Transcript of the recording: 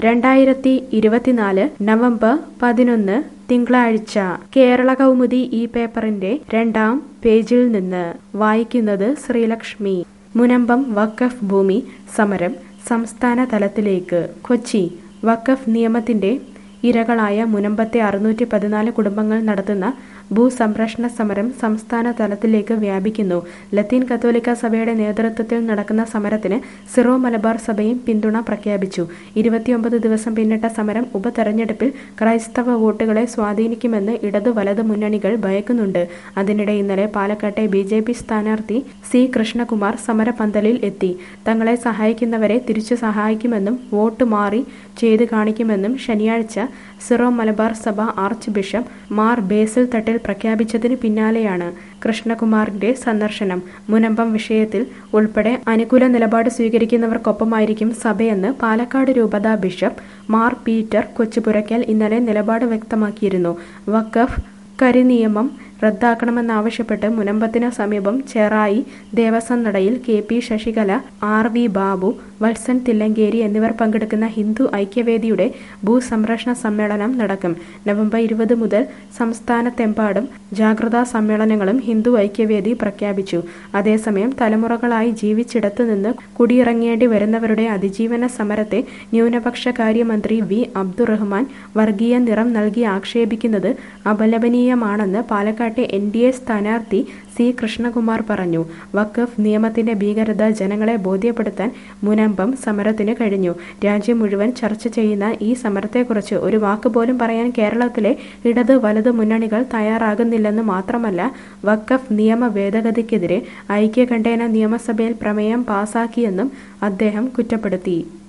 രണ്ടായിരത്തി ഇരുപത്തിനാല് നവംബർ പതിനൊന്ന് തിങ്കളാഴ്ച കേരള കൗമുദി ഈ പേപ്പറിന്റെ രണ്ടാം പേജിൽ നിന്ന് വായിക്കുന്നത് ശ്രീലക്ഷ്മി മുനമ്പം വഖഫ് ഭൂമി സമരം സംസ്ഥാന തലത്തിലേക്ക് കൊച്ചി വഖഫ് നിയമത്തിന്റെ ഇരകളായ മുനമ്പത്തെ അറുന്നൂറ്റി പതിനാല് കുടുംബങ്ങൾ നടത്തുന്ന ഭൂസംരക്ഷണ സമരം സംസ്ഥാന തലത്തിലേക്ക് വ്യാപിക്കുന്നു ലത്തീൻ കത്തോലിക്ക സഭയുടെ നേതൃത്വത്തിൽ നടക്കുന്ന സമരത്തിന് സിറോ മലബാർ സഭയും പിന്തുണ പ്രഖ്യാപിച്ചു ഇരുപത്തിയൊമ്പത് ദിവസം പിന്നിട്ട സമരം ഉപതെരഞ്ഞെടുപ്പിൽ ക്രൈസ്തവ വോട്ടുകളെ സ്വാധീനിക്കുമെന്ന് ഇടതു വലത് മുന്നണികൾ ഭയക്കുന്നുണ്ട് അതിനിടെ ഇന്നലെ പാലക്കാട്ടെ ബി ജെ പി സ്ഥാനാർത്ഥി സി കൃഷ്ണകുമാർ സമരപന്തലിൽ എത്തി തങ്ങളെ സഹായിക്കുന്നവരെ തിരിച്ചു സഹായിക്കുമെന്നും വോട്ട് മാറി ചെയ്തു കാണിക്കുമെന്നും ശനിയാഴ്ച സിറോ മലബാർ സഭ archbishop Mar Basil Thattil പ്രഖ്യാപിച്ചതിന് പിന്നാലെയാണ് കൃഷ്ണകുമാറിന്റെ സന്ദർശനം മുനമ്പം വിഷയത്തിൽ ഉൾപ്പെടെ അനുകൂല നിലപാട് സ്വീകരിക്കുന്നവർക്കൊപ്പമായിരിക്കും സഭയെന്ന് പാലക്കാട് രൂപത ബിഷപ്പ് മാർ പീറ്റർ കൊച്ചുപുരയ്ക്കൽ ഇന്നലെ നിലപാട് വ്യക്തമാക്കിയിരുന്നു വഖഫ് കരിനിയമം റദ്ദാക്കണമെന്നാവശ്യപ്പെട്ട് മുനമ്പത്തിന് സമീപം ചെറായി ദേവസ്വം നടയിൽ K P Sasikala R V Babu Valsan Thillankeri എന്നിവർ പങ്കെടുക്കുന്ന ഹിന്ദു ഐക്യവേദിയുടെ ഭൂസംരക്ഷണ സമ്മേളനം നടക്കും നവംബർ ഇരുപത് മുതൽ സംസ്ഥാനത്തെമ്പാടും ജാഗ്രതാ സമ്മേളനങ്ങളും ഹിന്ദു ഐക്യവേദി പ്രഖ്യാപിച്ചു അതേസമയം തലമുറകളായി ജീവിച്ചിടത്തു നിന്ന് കുടിയിറങ്ങേണ്ടി വരുന്നവരുടെ അതിജീവന സമരത്തെ ന്യൂനപക്ഷ കാര്യമന്ത്രി വി അബ്ദുറഹ്മാൻ വർഗീയ നിറം നൽകി ആക്ഷേപിക്കുന്നത് അപലപനീയമാണെന്ന് പാലക്കാട്ടെ എൻ ഡി എ സ്ഥാനാർത്ഥി സി കൃഷ്ണകുമാർ പറഞ്ഞു വഖഫ് നിയമത്തിന്റെ ഭീകരത ജനങ്ങളെ ബോധ്യപ്പെടുത്താൻ മുനമ്പം സമരത്തിന് കഴിഞ്ഞു രാജ്യം മുഴുവൻ ചർച്ച ചെയ്യുന്ന ഈ സമരത്തെക്കുറിച്ച് ഒരു വാക്ക് പോലും പറയാൻ കേരളത്തിലെ ഇടത് വലത് മുന്നണികൾ തയ്യാറാകുന്നില്ലെന്ന് മാത്രമല്ല വഖഫ് നിയമ ഭേദഗതിക്കെതിരെ ഐക്യകണ്ഠേന നിയമസഭയിൽ പ്രമേയം പാസാക്കിയെന്നും അദ്ദേഹം കുറ്റപ്പെടുത്തി